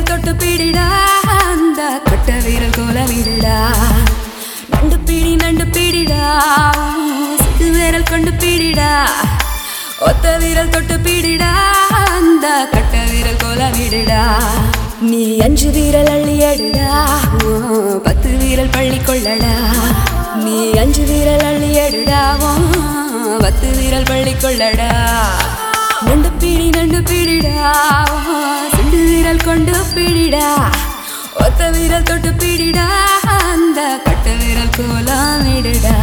விரல் தொட்டு பிடிடா அந்த கட்ட விரல் கோல விடுடா நண்டு பிடி நண்டு பிடிடா சிறு விரல் கொண்டு பிடிடா ஒத்த விரல் தொட்டு பிடிடா அந்த கட்ட விரல் கோல விடுடா நீ அஞ்சு வீரல் அள்ளி எடுடா ஓ, பத்து வீரல் பள்ளி கொள்ளடா நீ அஞ்சு வீரல் அள்ளி எடுடா ஓ, பத்து வீரல் பள்ளி கொள்ளடா நண்டு பிடி நண்டு பிடிடா ஓ, சிண்டு வீரல் கொண்டு பிடிடா ஒத்த வீரல் தொட்டு பிடிடா அந்த கட்ட வீரல் கோலாம் விடுடா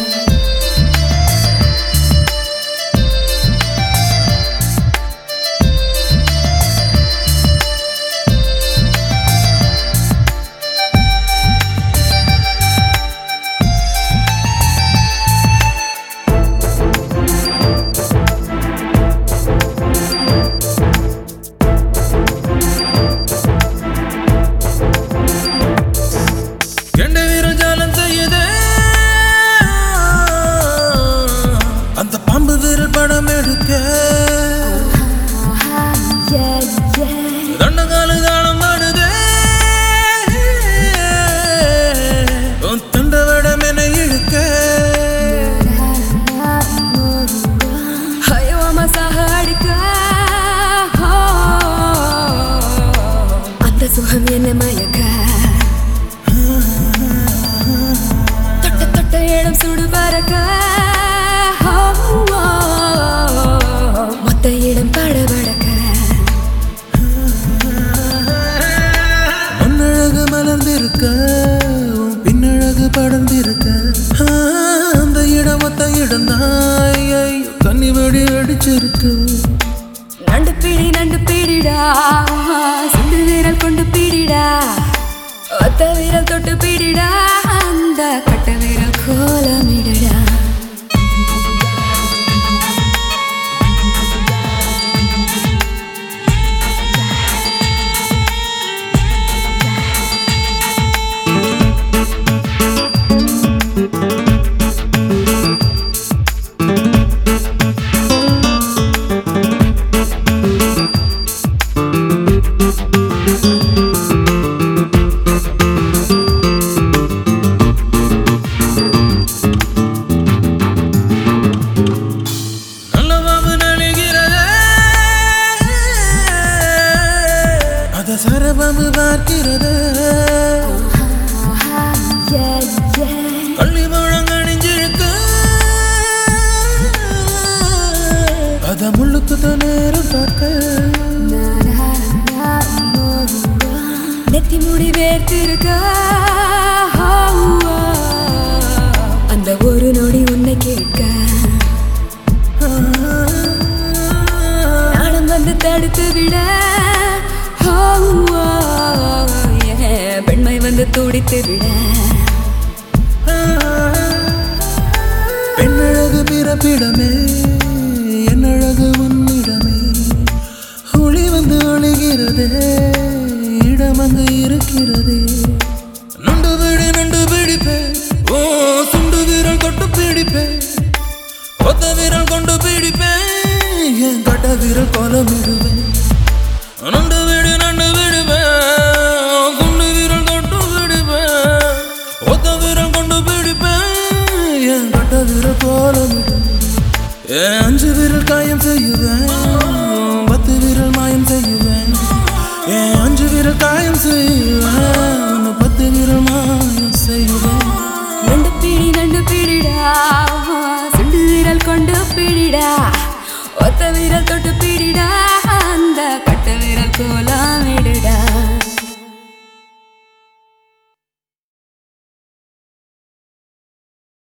கெண்ட வீரம் ஜாலம் செய்யுதே அந்த பாம்பு வீரல் படம் எடுக்க Yeah, yeah. தண்டகாலு தாளம் ஆடுதே உன் தண்டவடம் என இழுக்க ஐயோ மசாக அடிக்க அந்த சுகம் என்ன மயக்க தொட்ட தொட்ட இடம் சுடு பறக்க மொத்த இடம் படபடக்க மண்ணழகு மலர்ந்திருக்க உன் பின்னழகு படர்ந்திருக்க ஆ, அந்த இடம் ஒத்த இடம் தான் கண்ணி வெடி அடிச்சிருக்கு நண்டு பிடி நண்டு பிடிடா சிந்து வீரல் கொண்டு பிடிடா ஒத்த வீரல் தொட்டு பிடிடா அந்த கட்ட வீரல் கோலமிடடா நல்ல பாம்பு நழுகிறதே அத சரபாம்பு பார்க்கிறது Yeah, yeah. கள்ளி முழங்கணிஞ்சிருக்கு அத முள்ளுக்கு தான் நேரம் பார்க்க நெத்தி முடி வேர்த்திருக்க அந்த ஒரு நொடி உன்னை கேட்க நாணம் வந்து தடுத்து விட என் பெண்மை வந்து துடித்து விட பெண்ணழகு பிறப்பிடமே என்னழகு உன்னிடமே ஒளி வந்து ஒளிகிறதே இடம் அங்கு இருக்கிறது நண்டு விடு நண்டு பிடிப்பேன் ஓ சுண்டு வீரல் கொண்டு பிடிப்பேன் ஒத்த வீரல் கொண்டு பிடிப்பேன் என் கட்ட வீரல் கோலமிடுவேன் நண்டு விடு நண்டு விடுவேன் சுண்டு வீரல் கொண்டு பிடிப்பேன் ஒத்த வீரல் கொண்டு பிடிப்பேன் என் கட்ட வீரல் கோலமிடுவேன் என் அஞ்சு வீரல் காயம் செய்யுவேன் பத்து வீரல் மாயம் செய்யுவேன் என் அஞ்சு வீரல் காயம் செய்யுவேன் உன்னை பத்து வீரல் மாயம் செய்யுவேன் நண்டு பிடி நண்டு பிடிடா சுண்டு வீரல் கொண்டு பிடிடா ஒத்த வீரல் தொட்டு பிடிடா அந்த கட்ட வீரல் கோல